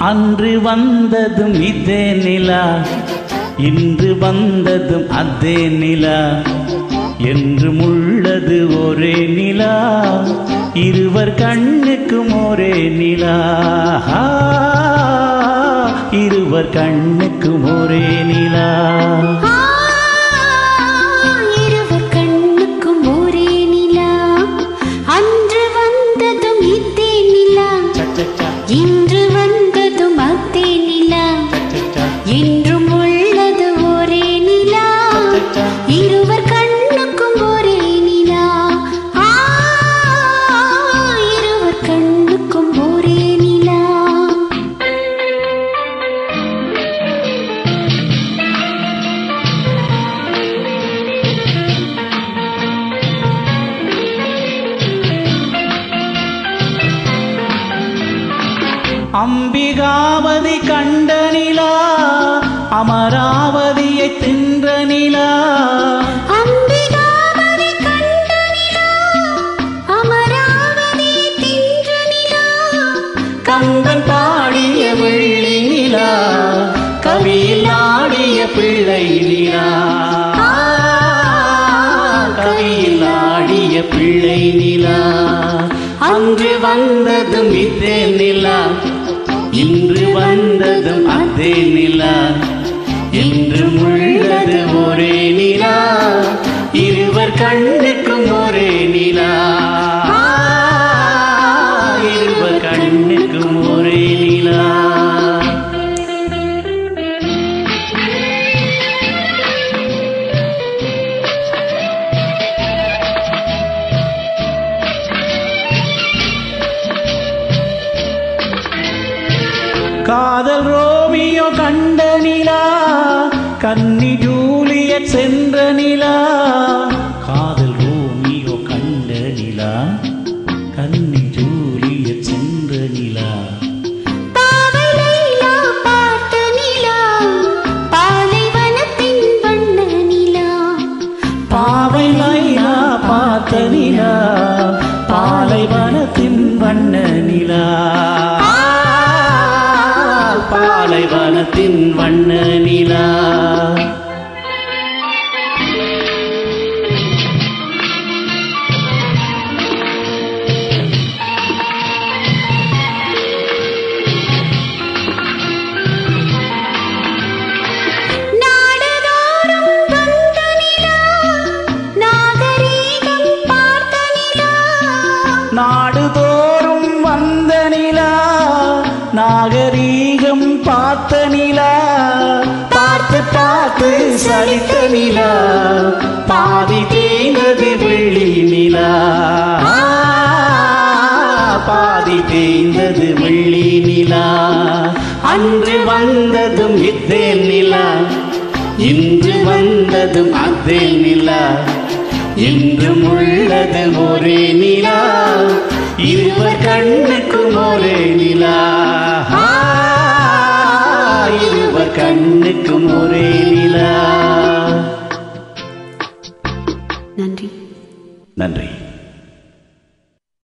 அன்று வந்ததும் இதே நிலா இன்று வந்ததும் அதே நிலா என்றும் உள்ளது ஒரே நிலா இருவர் கண்ணுக்கும் ஒரே நிலா இருவர் கண்ணுக்கும் ஒரே நிலா ஆ, இருவர் கண்ணுக்கும் ஒரே நிலா அன்று வந்ததும் இதே நிலா சச்சச்சா, இன்று வந்ததும் அதே நிலா சச்சச்சா, என்றும் உள்ளது ஒரே நிலா சச்சச்சா. இருவர் கண்ணுக்கும் ஒரே நிலா ஆ, இருவர் கண்ணுக்கும் ஒரே நிலா அம்பிகாவதி கண்ட நிலா அமராவதியை தின்ற நிலா அம்பிகாவதி கண்ட நிலா அமராவதியை தின்ற நிலா கம்பன் பாடிய வெள்ளி நிலா கவியில் ஆடிய பிள்ளை நிலா கவியில் ஆடிய பிள்ளை நிலா அன்று வந்ததும் இதே நிலா இன்று வந்ததும் அதே நிலா என்றும் உள்ளது ஒரே நிலா இருவர் கண்ணுக்கும் ஒரே நிலா இருவர் கண்ணுக்கும் ஒரே நிலா காதல் ரோமியோ கண்ட நிலா கன்னி ஜூலியட் சென்ற நிலா காதல் ரோமியோ கண்ட நிலா கன்னி ஜூலியட் சென்ற நிலா பாவை லைலா பார்த்த நிலா பாலைவனத்தின் வண்ண நிலா பாவை லைலா பார்த்த நிலா பாலைவனத்தின் வண்ண நிலா பாலைவனத்தின் வண்ண நிலா நாடுதோறும் வந்த நிலா நாகரீகம் பார்த்த நிலா நாடுதோறும் வந்த நிலா நாகரீகம் பார்த்த நிலா பார்த்து பார்த்து சலித்த நிலா பாதி தேய்ந்தது வெள்ளி நிலா பாதி தேய்ந்தது வெள்ளி நிலா அன்று வந்ததும் இதே நிலா இன்று வந்ததும் அதே நிலா என்றும் உள்ளது ஒரே நிலா இருவர் கண்ணுக்கும் ஒரே நிலா இருவர் கண்ணுக்கும் ஒரே நிலா